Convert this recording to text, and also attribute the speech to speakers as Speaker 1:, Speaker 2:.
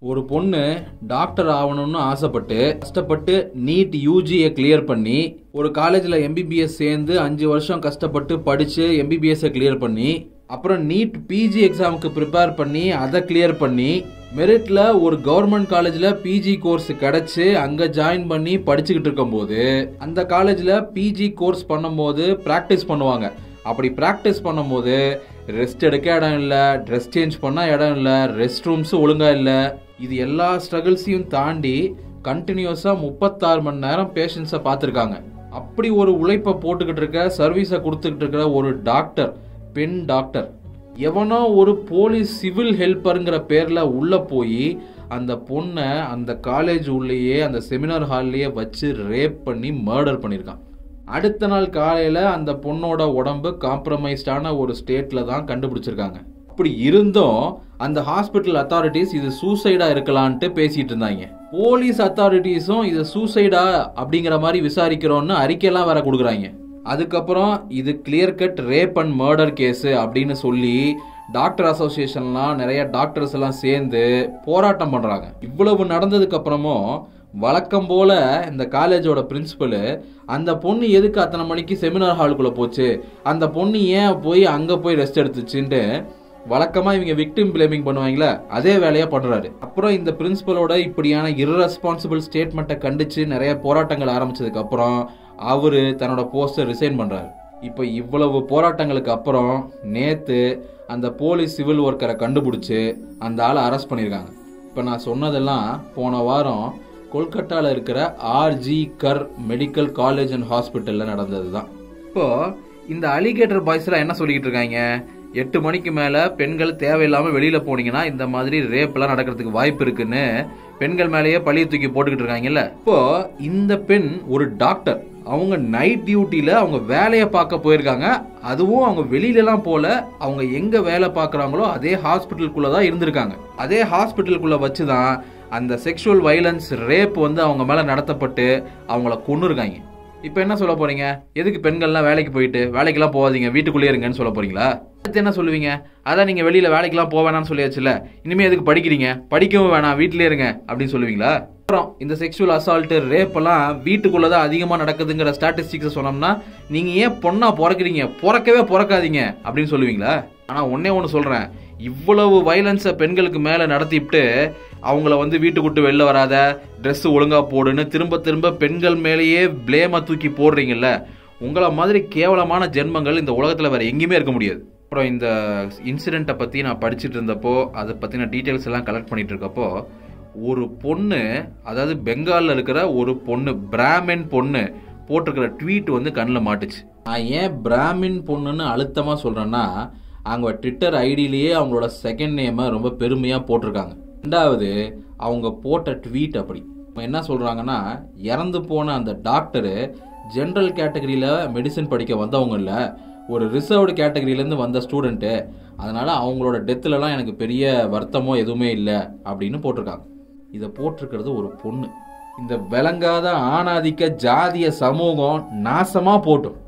Speaker 1: ஒரு பொண்ணு டாக்டர் ஆகணும்னு ஆசைப்பட்டு கஷ்டப்பட்டு நீட் யூஜியை கிளியர் பண்ணி ஒரு காலேஜில் எம்பிபிஎஸ் சேர்ந்து அஞ்சு வருஷம் கஷ்டப்பட்டு படித்து எம்பிபிஎஸ்ஸை கிளியர் பண்ணி அப்புறம் நீட் பிஜி எக்ஸாமுக்கு ப்ரிப்பேர் பண்ணி அதை கிளியர் பண்ணி மெரிட்ல ஒரு கவர்மெண்ட் காலேஜில் பிஜி கோர்ஸ் கிடைச்சு அங்கே ஜாயின் பண்ணி படிச்சுக்கிட்டு இருக்கும்போது அந்த காலேஜில் பிஜி கோர்ஸ் பண்ணும்போது ப்ராக்டிஸ் பண்ணுவாங்க அப்படி ப்ராக்டிஸ் பண்ணும்போது ரெஸ்ட் எடுக்க இடம் இல்லை ட்ரெஸ் சேஞ்ச் பண்ண இடம் இல்லை ரெஸ்ட் ரூம்ஸும் ஒழுங்காக இல்லை இது எல்லா ஸ்ட்ரகிள்ஸையும் தாண்டி கண்டினியூஸாக முப்பத்தாறு மணி நேரம் பேஷண்ட்ஸை பார்த்துருக்காங்க அப்படி ஒரு உழைப்பை போட்டுக்கிட்டு இருக்க சர்வீஸை கொடுத்துக்கிட்டு இருக்கிற ஒரு டாக்டர் பெண் டாக்டர் எவனோ ஒரு போலீஸ் சிவில் ஹெல்ப்பருங்கிற பேரில் உள்ளே போய் அந்த பொண்ணை அந்த காலேஜ் உள்ளேயே அந்த செமினார் ஹால்லையே வச்சு ரேப் பண்ணி மர்டர் பண்ணியிருக்கான் அடுத்த நாள் காலையில் அந்த பொண்ணோட உடம்பு காம்ப்ரமைஸ்டான ஒரு ஸ்டேட்டில் தான் கண்டுபிடிச்சிருக்காங்க அப்படி இருந்தும் அந்த ஹாஸ்பிட்டல் அத்தாரிட்டிஸ் இது சூசைடா இருக்கலான்ட்டு பேசிட்டு இருந்தாங்க போலீஸ் அத்தாரிட்டிஸும் இது சூசைடா அப்படிங்கிற மாதிரி விசாரிக்கிறோன்னு அறிக்கையெல்லாம் வேற கொடுக்குறாங்க அதுக்கப்புறம் இது clear cut rape and murder case அப்படின்னு சொல்லி டாக்டர் அசோசியேஷன்லாம் நிறைய டாக்டர்ஸ் எல்லாம் சேர்ந்து போராட்டம் பண்ணுறாங்க இவ்வளவு நடந்ததுக்கு அப்புறமும் வழக்கம் போல இந்த காலேஜோட பிரின்சிபலு அந்த பொண்ணு எதுக்கு அத்தனை மணிக்கு செமினார் ஹாலுக்குள்ளே போச்சு அந்த பொண்ணு ஏன் போய் அங்கே போய் ரெஸ்ட் எடுத்துச்சுன்ட்டு வழக்கமாக இவங்க விக்டிம் பிளேமிங் பண்ணுவாங்களே அதே வேலையாக பண்ணுறாரு அப்புறம் இந்த பிரின்சிபலோட இப்படியான irresponsible ஸ்டேட்மெண்ட்டை கண்டித்து நிறைய போராட்டங்கள் ஆரம்பிச்சதுக்கு அப்புறம் அவர் தன்னோட போஸ்டை ரிசைன் பண்ணுறாரு இப்போ இவ்வளவு போராட்டங்களுக்கு அப்புறம் நேற்று அந்த போலீஸ் சிவில் ஒர்க்கரை கண்டுபிடிச்சி அந்த ஆளை அரெஸ்ட் பண்ணியிருக்காங்க இப்போ நான் சொன்னதெல்லாம் போன வாரம் கொல்கட்டாவில் இருக்கிற RG Kar medical college and ஹாஸ்பிட்டலில் நடந்தது தான் இப்போ இந்த அலிகேட்டர் பாய்ஸ்லாம் என்ன சொல்லிக்கிட்டு இருக்காங்க எட்டு மணிக்கு மேலே பெண்கள் தேவையில்லாமல் வெளியில் போனீங்கன்னா இந்த மாதிரி ரேப்லாம் நடக்கிறதுக்கு வாய்ப்பு இருக்குன்னு பெண்கள் மேலேயே பழிய தூக்கி போட்டுக்கிட்டு இருக்காங்கல்ல இப்போ இந்த பெண் ஒரு டாக்டர் அவங்க நைட் டியூட்டியில் அவங்க வேலையை பார்க்க போயிருக்காங்க அதுவும் அவங்க வெளியிலலாம் போல அவங்க எங்கே வேலை பார்க்குறாங்களோ அதே ஹாஸ்பிட்டலுக்குள்ளே தான் இருந்திருக்காங்க அதே ஹாஸ்பிட்டலுக்குள்ளே வச்சு தான் அந்த செக்ஷுவல் வைலன்ஸ் ரேப் வந்து அவங்க மேலே நடத்தப்பட்டு அவங்கள கொண்டு இருக்காங்க இப்போ என்ன சொல்ல போறீங்க எதுக்கு பெண்கள்லாம் வேலைக்கு போயிட்டு வேலைக்கெல்லாம் போகாதீங்க வீட்டுக்குள்ளே இருங்கன்னு சொல்ல போறீங்களா அடுத்து என்ன சொல்லுவீங்க அதான் நீங்கள் வெளியில் வேலைக்கெல்லாம் போக வேணாம்னு சொல்லியாச்சுல இனிமேல் எதுக்கு படிக்கிறீங்க படிக்கவும் வேணாம் வீட்டிலே இருங்க அப்படின்னு சொல்லுவீங்களா அப்புறம் இந்த செக்ஷுவல் அசால்ட்டு ரேப் எல்லாம் வீட்டுக்குள்ளே தான் அதிகமாக நடக்குதுங்கிற ஸ்டாட்டிஸ்டிக்ஸ் சொன்னோம்னா நீங்கள் ஏன் பொண்ணா பிறக்கிறீங்க பிறக்கவே பிறக்காதீங்க அப்படின்னு சொல்லுவீங்களா ஆனால் ஒன்னே ஒன்று சொல்கிறேன் இவ்வளவு வைலன்ஸை பெண்களுக்கு மேலே நடத்திவிட்டு அவங்கள வந்து வீட்டுக்கு விட்டு வெளில வராத ட்ரெஸ் ஒழுங்காக போடுன்னு திரும்ப திரும்ப பெண்கள் மேலேயே ப்ளேமை தூக்கி போடுறீங்கல்ல உங்களை மாதிரி கேவலமான ஜென்மங்கள் இந்த உலகத்தில் வேறு எங்கேயுமே இருக்க முடியாது அப்புறம் இந்த இன்சிடெண்ட்டை பற்றி நான் படிச்சுட்டு இருந்தப்போ அதை பற்றின டீட்டெயில்ஸ் எல்லாம் கலெக்ட் பண்ணிட்டு இருக்கப்போ ஒரு பொண்ணு அதாவது பெங்காலில் இருக்கிற ஒரு பொண்ணு பிராமின் பொண்ணு போட்டிருக்கிற ட்வீட் வந்து கண்ணில் மாட்டுச்சு நான் ஏன் பிராமின் பொண்ணுன்னு அழுத்தமாக சொல்கிறேன்னா அவங்க ட்விட்டர் ஐடியிலேயே அவங்களோட செகண்ட் நேமை ரொம்ப பெருமையாக போட்டிருக்காங்க ரெண்டாவது அவங்க போட்ட ட்வீட் அப்படி அவங்க என்ன சொல்கிறாங்கன்னா இறந்து போன அந்த டாக்டரு ஜென்ரல் கேட்டகரியில் மெடிசன் படிக்க வந்தவங்க இல்லை ஒரு ரிசர்வ்டு கேட்டகரியிலேருந்து வந்த ஸ்டூடெண்ட்டு அதனால் அவங்களோட டெத்துலலாம் எனக்கு பெரிய வருத்தமோ எதுவுமே இல்லை அப்படின்னு போட்டிருக்காங்க இதை போட்டிருக்கிறது ஒரு பொண்ணு இந்த விளங்காத ஆணாதிக்க ஜாதிய சமூகம் நாசமாக போட்டும்